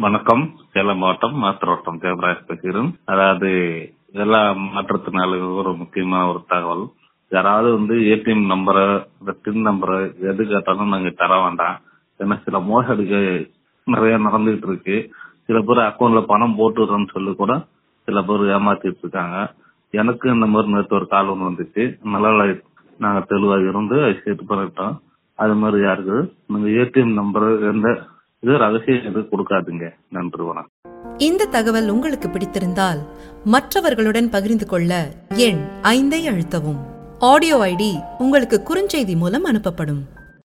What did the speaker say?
வணக்கம் சேலம் மாவட்டம் மாத்திரோட்டம் தேவராஜ் பேசுகிறேன் அதாவது எல்லா மாற்றுத்திறனாளிகளுக்கும் ஒரு முக்கியமான ஒரு தகவல் யாராவது வந்து ஏடிஎம் நம்பரை இந்த பின் நம்பரை எது கேட்டாலும் நாங்க தர வேண்டாம் ஏன்னா சில மோசடிகள் நிறைய நடந்துகிட்டு இருக்கு சில பேர் அக்கௌண்ட்ல பணம் போட்டுடுறோம்னு சொல்லி கூட சில பேர் ஏமாத்திட்டு இருக்காங்க எனக்கு இந்த மாதிரி நேற்று ஒரு கால் ஒன்று வந்துச்சு நல்லா நாங்க தெளிவாக இருந்து செட் பண்ணிட்டோம் அது மாதிரி யாருக்கு நீங்க ஏடிஎம் நம்பர் எந்த இது ரகசியம் எதுவும் கொடுக்காதீங்க நன்றி வணக்கம் இந்த தகவல் உங்களுக்கு பிடித்திருந்தால் மற்றவர்களுடன் பகிர்ந்து கொள்ள எண் ஐந்தை அழுத்தவும் ஆடியோ ஐடி உங்களுக்கு குறுஞ்செய்தி மூலம் அனுப்பப்படும்